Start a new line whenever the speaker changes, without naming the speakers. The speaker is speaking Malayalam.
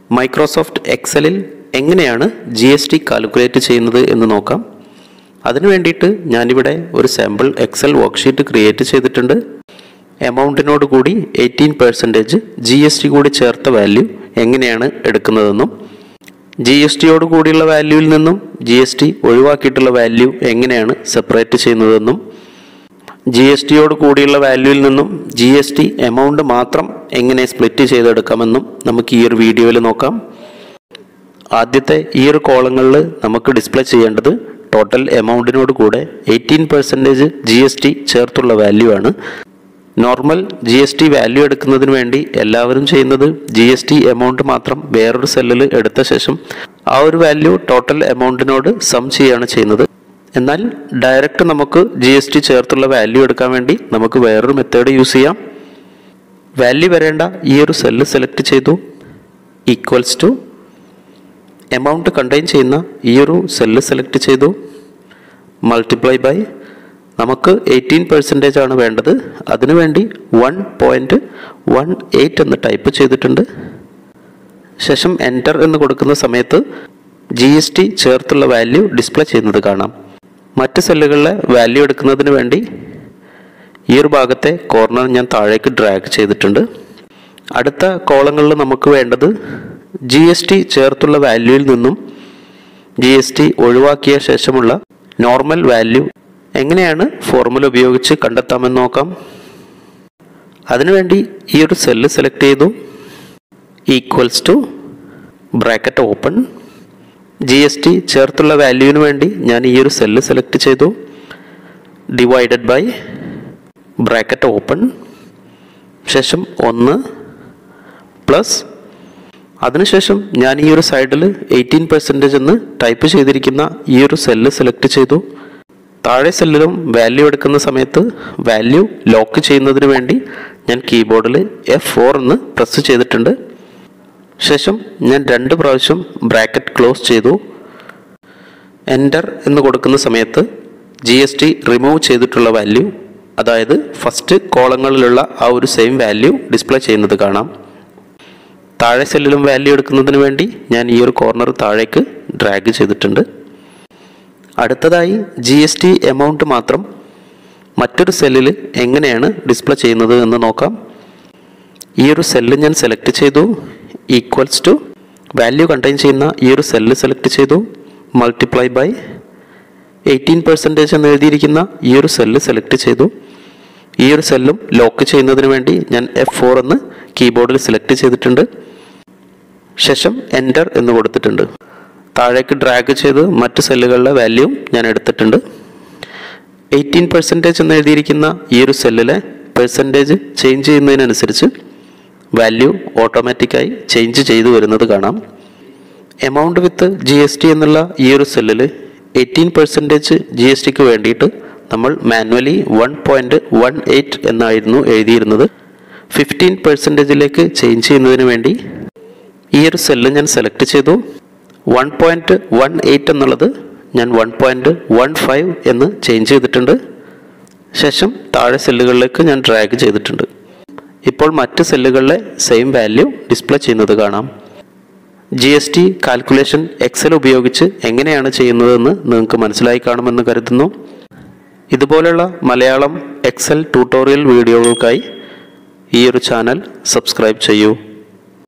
മൈക്രോസോഫ്റ്റ് എക്സലിൽ എങ്ങനെയാണ് ജി എസ് ടി കാൽക്കുലേറ്റ് ചെയ്യുന്നത് എന്ന് നോക്കാം അതിനു വേണ്ടിയിട്ട് ഞാനിവിടെ ഒരു സാമ്പിൾ എക്സൽ വർക്ക്ഷീറ്റ് ക്രിയേറ്റ് ചെയ്തിട്ടുണ്ട് എമൗണ്ടിനോട് കൂടി eighteen percentage G S T കൂടി ചേർത്ത വാല്യൂ എങ്ങനെയാണ് എടുക്കുന്നതെന്നും ജി എസ് ടിയോട് കൂടിയുള്ള വാല്യൂവിൽ നിന്നും ജി എസ് ടി ഒഴിവാക്കിയിട്ടുള്ള വാല്യൂ എങ്ങനെയാണ് സെപ്പറേറ്റ് ചെയ്യുന്നതെന്നും ജി എസ് ടിയോട് കൂടിയുള്ള വാല്യൂവിൽ നിന്നും ജി എസ് ടി എമൗണ്ട് മാത്രം എങ്ങനെ സ്പ്ലിറ്റ് ചെയ്തെടുക്കാമെന്നും നമുക്ക് ഈ ഒരു വീഡിയോയിൽ നോക്കാം ആദ്യത്തെ ഈ ഒരു കോളങ്ങളിൽ നമുക്ക് ഡിസ്പ്ലേ ചെയ്യേണ്ടത് ടോട്ടൽ എമൗണ്ടിനോട് കൂടെ eighteen percentage G S T ചേർത്തുള്ള വാല്യൂ ആണ് normal G S T value എടുക്കുന്നതിന് വേണ്ടി എല്ലാവരും ചെയ്യുന്നത് ജി എസ് ടി എമൗണ്ട് മാത്രം വേറൊരു സെല്ലിൽ എടുത്ത ശേഷം ആ ഒരു വാല്യൂ ടോട്ടൽ എമൗണ്ടിനോട് സം ചെയ്യുകയാണ് ചെയ്യുന്നത് എന്നാൽ ഡയറക്റ്റ് നമുക്ക് ജി എസ് ടി ചേർത്തുള്ള വാല്യൂ എടുക്കാൻ വേണ്ടി നമുക്ക് വേറൊരു മെത്തേഡ് യൂസ് ചെയ്യാം വാല്യൂ വരേണ്ട ഈ ഒരു സെല്ല് സെലക്ട് ചെയ്തു ഈക്വൽസ് ടു എമൗണ്ട് കണ്ടെയ്ൻ ചെയ്യുന്ന ഈ ഒരു സെല്ല് സെലക്ട് ചെയ്തു മൾട്ടിപ്ലൈ ബൈ നമുക്ക് എയ്റ്റീൻ പെർസെൻറ്റേജ് ആണ് വേണ്ടത് അതിനുവേണ്ടി വൺ പോയിൻറ്റ് വൺ എയ്റ്റ് എന്ന് ടൈപ്പ് ചെയ്തിട്ടുണ്ട് ശേഷം എൻറ്റർ എന്ന് കൊടുക്കുന്ന സമയത്ത് ജി എസ് ടി ചേർത്തുള്ള വാല്യൂ ഡിസ്പ്ലേ ചെയ്യുന്നത് കാണാം മറ്റ് സെല്ലുകളിലെ വാല്യൂ എടുക്കുന്നതിന് വേണ്ടി ഈ ഒരു ഭാഗത്തെ കോർണർ ഞാൻ താഴേക്ക് ഡ്രാഗ് ചെയ്തിട്ടുണ്ട് അടുത്ത കോളങ്ങളിൽ നമുക്ക് വേണ്ടത് ജി എസ് ടി ചേർത്തുള്ള വാല്യൂവിൽ നിന്നും ജി എസ് ടി ഒഴിവാക്കിയ ശേഷമുള്ള നോർമൽ വാല്യൂ എങ്ങനെയാണ് ഫോർമുല ഉപയോഗിച്ച് കണ്ടെത്താമെന്ന് നോക്കാം അതിനുവേണ്ടി ഈ ഒരു സെല്ല് സെലക്ട് ചെയ്തു equals to bracket open G S T ചേർത്തുള്ള വാല്യൂവിന് വേണ്ടി ഞാൻ ഈ ഒരു സെല്ല് സെലക്ട് ചെയ്തു ഡിവൈഡഡ് ബൈ ബ്രാക്കറ്റ് ഓപ്പൺ ശേഷം ഒന്ന് പ്ലസ് അതിനുശേഷം ഞാൻ ഈ ഒരു സൈഡിൽ എയ്റ്റീൻ പെർസെൻറ്റേജ് എന്ന് ടൈപ്പ് ചെയ്തിരിക്കുന്ന ഈ ഒരു സെല്ല് സെലക്ട് ചെയ്തു താഴെ സെല്ലിലും വാല്യൂ എടുക്കുന്ന സമയത്ത് വാല്യൂ ലോക്ക് ചെയ്യുന്നതിന് വേണ്ടി ഞാൻ കീബോർഡിൽ എഫ് ഫോർ എന്ന് പ്രസ് ചെയ്തിട്ടുണ്ട് ശേഷം ഞാൻ രണ്ട് പ്രാവശ്യം ബ്രാക്കറ്റ് ക്ലോസ് ചെയ്തു എൻ്റർ എന്ന് കൊടുക്കുന്ന സമയത്ത് ജി എസ് ടി റിമൂവ് ചെയ്തിട്ടുള്ള വാല്യൂ അതായത് ഫസ്റ്റ് കോളങ്ങളിലുള്ള ആ ഒരു സെയിം വാല്യൂ ഡിസ്പ്ലേ ചെയ്യുന്നത് കാണാം താഴെ സെല്ലിലും വാല്യൂ എടുക്കുന്നതിന് വേണ്ടി ഞാൻ ഈ ഒരു കോർണർ താഴേക്ക് ഡ്രാഗ് ചെയ്തിട്ടുണ്ട് അടുത്തതായി ജി എസ് ടി എമൗണ്ട് മാത്രം മറ്റൊരു സെല്ലിൽ എങ്ങനെയാണ് ഡിസ്പ്ലേ ചെയ്യുന്നത് എന്ന് നോക്കാം ഈ ഒരു സെല്ല് ഞാൻ സെലക്ട് ചെയ്തു ഈക്വൽസ് ടു വാല്യൂ കണ്ടെയ്ൻ ചെയ്യുന്ന ഈ ഒരു സെല്ല് സെലക്ട് ചെയ്തു മൾട്ടിപ്ലൈ ബൈ എയ്റ്റീൻ പെർസെൻറ്റേജ് എന്ന് എഴുതിയിരിക്കുന്ന ഈ ഒരു സെല്ല് സെലക്ട് ചെയ്തു ഈ ഒരു സെല്ലും ലോക്ക് ചെയ്യുന്നതിന് വേണ്ടി ഞാൻ എഫ് ഫോർ എന്ന് കീബോർഡിൽ സെലക്ട് ചെയ്തിട്ടുണ്ട് ശേഷം എൻറ്റർ എന്ന് കൊടുത്തിട്ടുണ്ട് താഴേക്ക് ഡ്രാഗ് ചെയ്ത് മറ്റ് സെല്ലുകളുടെ വാല്യൂ ഞാൻ എടുത്തിട്ടുണ്ട് എയ്റ്റീൻ പെർസെൻറ്റേജ് എന്ന് എഴുതിയിരിക്കുന്ന ഈ ഒരു സെല്ലിലെ പെർസെൻറ്റേജ് ചേഞ്ച് ചെയ്യുന്നതിനനുസരിച്ച് വാല്യൂ ഓട്ടോമാറ്റിക്കായി ചേഞ്ച് ചെയ്തു വരുന്നത് കാണാം amount with G S T എന്നുള്ള ഈ ഒരു സെല്ലിൽ എയ്റ്റീൻ പെർസെൻറ്റേജ് ജി എസ് ടിക്ക് വേണ്ടിയിട്ട് നമ്മൾ manually one point one eight എന്നായിരുന്നു എഴുതിയിരുന്നത് ഫിഫ്റ്റീൻ പെർസെൻറ്റേജിലേക്ക് ചേഞ്ച് ചെയ്യുന്നതിന് വേണ്ടി ഈ ഒരു സെല്ല് ഞാൻ സെലക്ട് ചെയ്തു വൺ പോയിൻറ്റ് വൺ എയ്റ്റ് എന്നുള്ളത് ഞാൻ വൺ പോയിൻറ്റ് വൺ ഫൈവ് എന്ന് ചേഞ്ച് ചെയ്തിട്ടുണ്ട് ശേഷം താഴെ സെല്ലുകളിലേക്ക് ഞാൻ ഡ്രാഗ് ചെയ്തിട്ടുണ്ട് ഇപ്പോൾ മറ്റ് സെല്ലുകളിലെ സെയിം വാല്യൂ ഡിസ്പ്ലേ ചെയ്യുന്നത് കാണാം G S T calculation Excel ഉപയോഗിച്ച് എങ്ങനെയാണ് ചെയ്യുന്നതെന്ന് നിങ്ങൾക്ക് മനസ്സിലായി കാണുമെന്ന് കരുതുന്നു ഇതുപോലുള്ള മലയാളം എക്സൽ ട്യൂട്ടോറിയൽ വീഡിയോകൾക്കായി ഈ ഒരു ചാനൽ സബ്സ്ക്രൈബ് ചെയ്യൂ